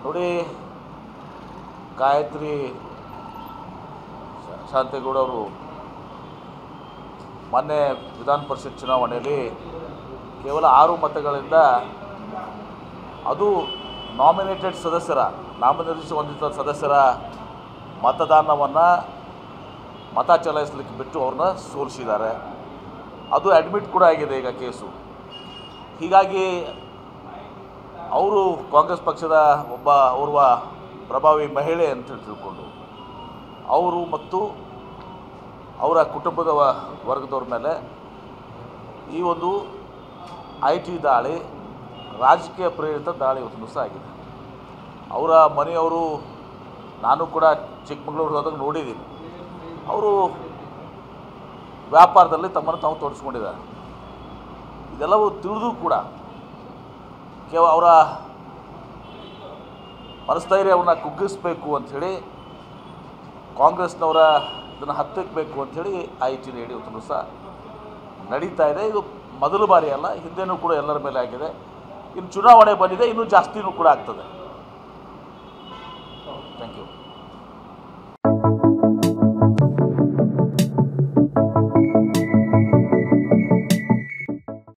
ನೋಡಿ ಗಾಯತ್ರಿ ಶಾ- ಶಾಂತೇಗೌಡ ಅವರು ಮೊನ್ನೆ ವಿಧಾನ ಪರಿಷತ್ ಚುನಾವಣೆಯಲ್ಲಿ ಕೇವಲ ಆರು ಮತಗಳಿಂದ ಅದು ನಾಮಿನೇಟೆಡ್ ಸದಸ್ಯರ ನಾಮಿನೇಷನ್ ಹೊಂದಿದ ಸದಸ್ಯರ ಮತದಾನವನ್ನು ಮತ ಚಲಾಯಿಸಲಿಕ್ಕೆ ಬಿಟ್ಟು ಅವ್ರನ್ನ ಸೋಲಿಸಿದ್ದಾರೆ ಅದು ಅಡ್ಮಿಟ್ ಕೂಡ ಆಗಿದೆ ಈಗ ಕೇಸು ಹೀಗಾಗಿ ಅವರು ಕಾಂಗ್ರೆಸ್ ಪಕ್ಷದ ಒಬ್ಬ ಓರ್ವ ಪ್ರಭಾವಿ ಮಹಿಳೆ ಅಂತ ತಿಳ್ಕೊಂಡು ಅವರು ಮತ್ತು ಅವರ ಕುಟುಂಬದ ವ- ವರ್ಗದವ್ರ ಮೇಲೆ ಈ ಒಂದು ಐ ಟಿ ದಾಳಿ ರಾಜಕೀಯ ಪ್ರೇರಿತ ದಾಳಿ ಇವತ್ತು ಸಹ ಆಗಿದೆ ಅವರ ಮನೆಯವರು ನಾನು ಕೂಡ ಚಿಕ್ಕಮಗಳೂರು ಹೋದಾಗ ನೋಡಿದ್ದೀನಿ ಅವರು ವ್ಯಾಪಾರದಲ್ಲಿ ತಮ್ಮನ್ನು ತಾವು ತೊಡಗಿಸ್ಕೊಂಡಿದ್ದಾರೆ ಇದೆಲ್ಲವೂ ತಿಳಿದು ಕೂಡ ಕೇವಲ ಅವರ ಮನಸ್ಥೈರ್ಯವನ್ನು ಕುಗ್ಗಿಸ್ಬೇಕು ಅಂಥೇಳಿ ಕಾಂಗ್ರೆಸ್ನವರ ಇದನ್ನು ಹತ್ತಿಕ್ಕಬೇಕು ಅಂಥೇಳಿ ಐ ಟಿ ರೇಡಿಯೋ ಇವತ್ತು ಸಹ ನಡೀತಾ ಇದೆ ಇದು ಮೊದಲು ಬಾರಿ ಅಲ್ಲ ಹಿಂದೆನೂ ಕೂಡ ಎಲ್ಲರ ಮೇಲೆ ಆಗಿದೆ ಇನ್ನು ಚುನಾವಣೆ ಬಂದಿದೆ ಇನ್ನೂ ಜಾಸ್ತಿನೂ ಕೂಡ ಆಗ್ತದೆ ಥ್ಯಾಂಕ್ ಯು